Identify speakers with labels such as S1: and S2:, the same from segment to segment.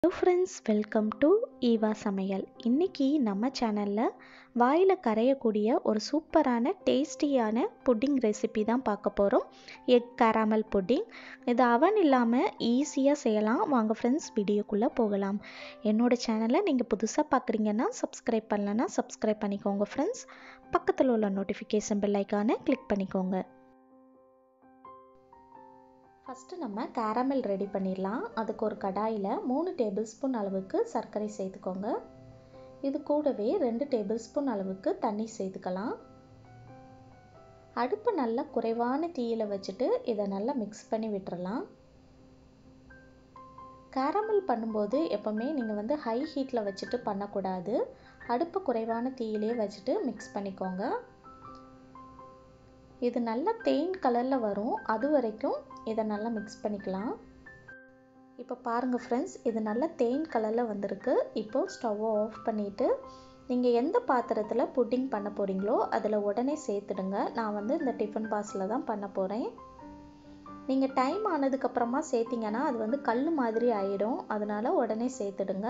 S1: hello friends welcome to Eva சமையல் இன்றைக்கி நம்ம சேனலில் வாயில் கரையக்கூடிய ஒரு சூப்பரான டேஸ்டியான புட்டிங் ரெசிபி தான் பார்க்க போகிறோம் எக் கேராமல் புட்டிங் இது அவன் இல்லாமல் ஈஸியாக செய்யலாம் வாங்க ஃப்ரெண்ட்ஸ் வீடியோக்குள்ளே போகலாம் என்னோடய சேனலை நீங்கள் புதுசாக பார்க்குறீங்கன்னா சப்ஸ்கிரைப் பண்ணலன்னா சப்ஸ்கிரைப் பண்ணிக்கோங்க ஃப்ரெண்ட்ஸ் பக்கத்தில் உள்ள நோட்டிஃபிகேஷன் பெல் ஐக்கானை கிளிக் பண்ணிக்கோங்க ஃபஸ்ட்டு நம்ம கேரமல் ரெடி பண்ணிடலாம் அதுக்கு ஒரு கடாயில் மூணு டேபிள் ஸ்பூன் அளவுக்கு சர்க்கரை சேர்த்துக்கோங்க இது கூடவே ரெண்டு டேபிள் ஸ்பூன் அளவுக்கு தண்ணி சேர்த்துக்கலாம் அடுப்பு நல்லா குறைவான தீயில் வச்சுட்டு இதை நல்லா மிக்ஸ் பண்ணி விட்டுறலாம் கேரமல் பண்ணும்போது எப்போவுமே நீங்கள் வந்து ஹை ஹீட்டில் வச்சுட்டு பண்ணக்கூடாது அடுப்பு குறைவான தீயிலே வச்சுட்டு மிக்ஸ் பண்ணிக்கோங்க இது நல்லா தேன் கலரில் வரும் அது வரைக்கும் இதை நல்லா மிக்ஸ் பண்ணிக்கலாம் இப்போ பாருங்கள் ஃப்ரெண்ட்ஸ் இது நல்லா தேன் கலரில் வந்திருக்கு இப்போது ஸ்டவ்வை ஆஃப் பண்ணிவிட்டு நீங்கள் எந்த பாத்திரத்தில் புட்டிங் பண்ண போகிறீங்களோ அதில் உடனே சேர்த்துடுங்க நான் வந்து இந்த டிஃபன் பாக்ஸில் தான் பண்ண போகிறேன் நீங்கள் டைம் ஆனதுக்கப்புறமா சேர்த்திங்கன்னா அது வந்து கல் மாதிரி ஆயிடும் அதனால் உடனே சேர்த்துடுங்க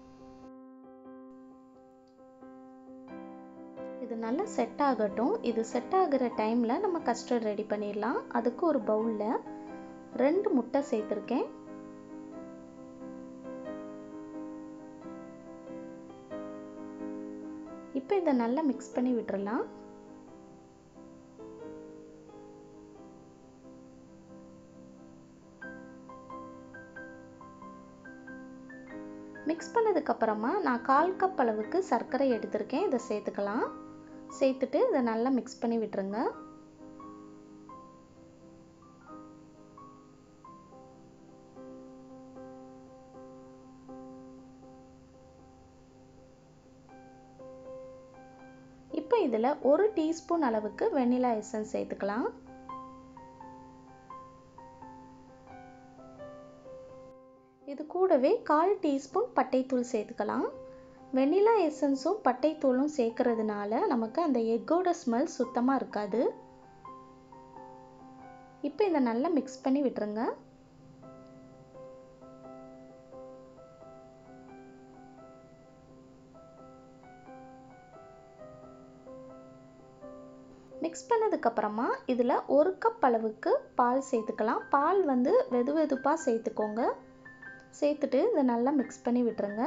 S1: இது நல்லா செட் ஆகட்டும் இது செட் ஆகிற டைமில் நம்ம கஸ்டர்ட் ரெடி பண்ணிடலாம் அதுக்கு ஒரு பவுலில் ரெண்டு முட்டை சேர்த்துருக்கேன் இப்போ இதை நல்லா மிக்ஸ் பண்ணி விட்டுறலாம் மிக்ஸ் பண்ணதுக்கப்புறமா நான் கால் கப் அளவுக்கு சர்க்கரை எடுத்திருக்கேன் இதை சேர்த்துக்கலாம் சேர்த்துட்டு இதை நல்லா மிக்ஸ் பண்ணி விட்டுருங்க இப்போ இதில் ஒரு டீஸ்பூன் அளவுக்கு வெண்ணிலா எசன்ஸ் சேர்த்துக்கலாம் இது கூடவே கால் டீஸ்பூன் பட்டைத்தூள் சேர்த்துக்கலாம் வெண்ணிலா எசன்ஸும் பட்டைத்தூளும் சேர்க்கறதுனால நமக்கு அந்த எக்கோட ஸ்மெல் சுத்தமாக இருக்காது இப்போ இதை நல்லா மிக்ஸ் பண்ணி விட்டுருங்க மிக்ஸ் பண்ணதுக்கப்புறமா இதில் ஒரு கப் அளவுக்கு பால் சேர்த்துக்கலாம் பால் வந்து வெது வெதுப்பாக சேர்த்துக்கோங்க சேர்த்துட்டு இதை நல்லா மிக்ஸ் பண்ணி விட்டுருங்க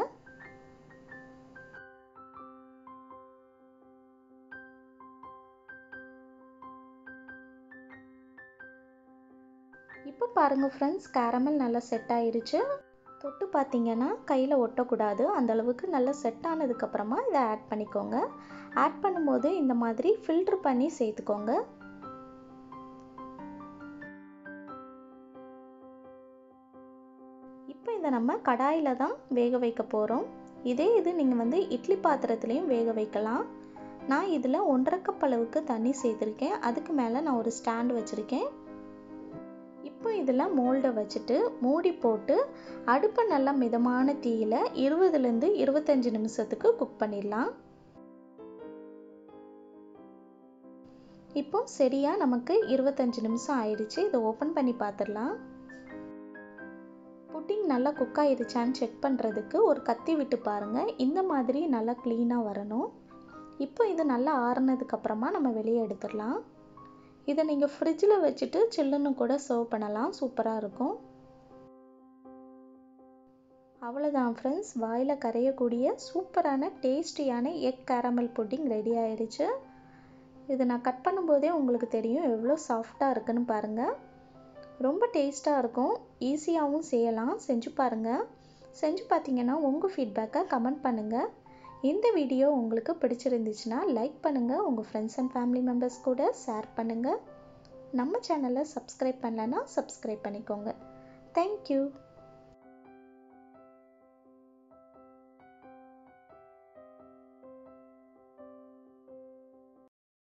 S1: இப்போ பாருங்கள் ஃப்ரெண்ட்ஸ் கேரமல் நல்லா செட் ஆயிருச்சு தொட்டு பார்த்தீங்கன்னா கையில் ஒட்டக்கூடாது அந்த அளவுக்கு நல்லா செட் ஆனதுக்கப்புறமா இதை ஆட் பண்ணிக்கோங்க ஆட் பண்ணும்போது இந்த மாதிரி ஃபில்ட்ரு பண்ணி சேர்த்துக்கோங்க இப்போ இதை நம்ம கடாயில் தான் வேக வைக்க போகிறோம் இதே இது நீங்கள் வந்து இட்லி பாத்திரத்துலேயும் வேக வைக்கலாம் நான் இதில் ஒன்றரை கப் அளவுக்கு தண்ணி சேர்த்துருக்கேன் அதுக்கு மேலே நான் ஒரு ஸ்டாண்ட் வச்சுருக்கேன் இப்போ இதில் மோல்டை வச்சுட்டு மூடி போட்டு அடுப்பை நல்லா மிதமான தீயில் இருபதுலேருந்து இருபத்தஞ்சி நிமிஷத்துக்கு குக் பண்ணிடலாம் இப்போ சரியாக நமக்கு இருபத்தஞ்சி நிமிஷம் ஆயிடுச்சு இதை ஓப்பன் பண்ணி பார்த்துடலாம் புட்டிங் நல்லா குக் ஆயிடுச்சான்னு செக் பண்ணுறதுக்கு ஒரு கத்தி விட்டு பாருங்கள் இந்த மாதிரி நல்லா க்ளீனாக வரணும் இப்போ இது நல்லா ஆறுனதுக்கப்புறமா நம்ம வெளியே எடுத்துடலாம் இதை நீங்கள் ஃப்ரிட்ஜில் வச்சுட்டு சில்லுன்னு கூட சர்வ் பண்ணலாம் சூப்பராக இருக்கும் அவ்வளோதான் ஃப்ரெண்ட்ஸ் வாயில் கரையக்கூடிய சூப்பரான டேஸ்டியான எக் கேரமல் புட்டிங் ரெடி ஆயிடுச்சு இது நான் கட் பண்ணும்போதே உங்களுக்கு தெரியும் எவ்வளோ சாஃப்டாக இருக்குன்னு பாருங்கள் ரொம்ப டேஸ்ட்டாக இருக்கும் ஈஸியாகவும் செய்யலாம் செஞ்சு பாருங்கள் செஞ்சு பார்த்தீங்கன்னா உங்கள் ஃபீட்பேக்கை கமெண்ட் பண்ணுங்கள் இந்த வீடியோ உங்களுக்கு பிடிச்சிருந்துச்சுன்னா லைக் பண்ணுங்கள் உங்கள் ஃப்ரெண்ட்ஸ் அண்ட் ஃபேமிலி மெம்பர்ஸ் கூட ஷேர் பண்ணுங்கள் நம்ம சேனலை சப்ஸ்கிரைப் பண்ணலன்னா சப்ஸ்கிரைப் பண்ணிக்கோங்க தேங்க்யூ